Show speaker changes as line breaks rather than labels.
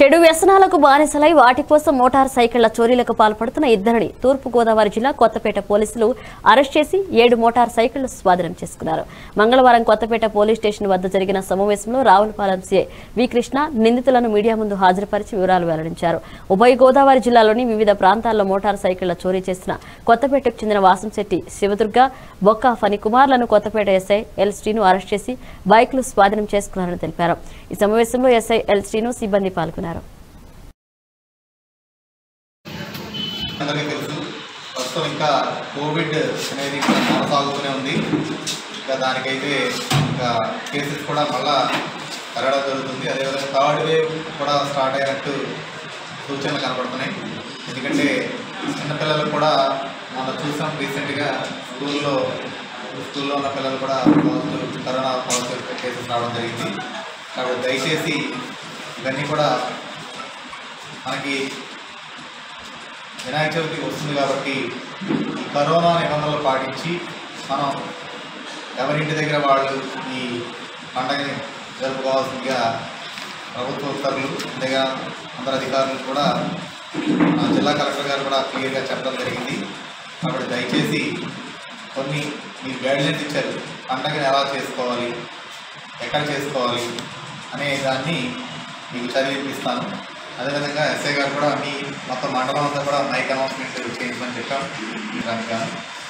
చెడు వ్యసనాలకు బానిసలై వాటి కోసం మోటార్ సైకిళ్ల చోరీలకు పాల్పడుతున్న ఇద్దరిని తూర్పు గోదావరి జిల్లా కొత్తపేట పోలీసులు అరెస్ట్ చేసి ఏడు మోటార్ సైకిళ్లు స్వాధీనం చేసుకున్నారు మంగళవారం కొత్తపేట పోలీస్ స్టేషన్ వద్ద జరిగిన సమావేశంలో రావులపాలెం సీఐ వి కృష్ణ నిందితులను మీడియా ముందు హాజరుపరిచి వివరాలు వెల్లడించారు ఉభయ గోదావరి జిల్లాలోని వివిధ ప్రాంతాల్లో మోటార్ సైకిళ్ల చోరీ చేసిన కొత్తపేటకు చెందిన వాసంశెట్టి శివదుర్గ బొక్క ఫణికుమార్లను Kothapeta SI L Srinu arrest చేసి బైక్లు స్వాధీనం చేసుకున్నారని తెలిపారు ఈ సమావేశంలో ఎస్ఐ ఎల్ శ్రీను సిబ్బంది పాల్గొన్నారు
అందరికీ తెలుసు ప్రస్తుతం ఇంకా కోవిడ్ అనేది ఇంకా కొనసాగుతూనే ఉంది ఇంకా దానికైతే ఇంకా కేసెస్ కూడా మళ్ళా పెరగడం జరుగుతుంది అదేవిధంగా థర్డ్ వేవ్ కూడా స్టార్ట్ అయినట్టు సూచనలు కనపడుతున్నాయి ఎందుకంటే చిన్నపిల్లలు కూడా మనం చూసాం రీసెంట్గా స్కూల్లో స్కూల్లో ఉన్న పిల్లలు కూడా పాజిటివ్ కరోనా పాజిటివ్ కేసెస్ రావడం జరిగింది కాబట్టి దయచేసి ఇవన్నీ కూడా మనకి వినాయక చవితి వస్తుంది కాబట్టి ఈ కరోనా నిబంధనలు పాటించి మనం ఎవరింటి దగ్గర వాళ్ళు ఈ పండగని జరుపుకోవాల్సిందిగా ప్రభుత్వ ఉత్తర్వులు అంతేగా అందరు అధికారులు కూడా ఆ జిల్లా కలెక్టర్ గారు కూడా క్లియర్గా చెప్పడం జరిగింది కాబట్టి దయచేసి కొన్ని మీరు గైడ్లైన్స్ ఇచ్చారు పండగని ఎలా చేసుకోవాలి ఎక్కడ చేసుకోవాలి అనే దాన్ని మీకు చదివిపిస్తాను అదేవిధంగా ఎస్ఐ గారు కూడా మీ మొత్తం మండలం అంతా కూడా మైక్ అనౌన్స్మెంట్ చేయించమని చెప్పాం దానికి గాను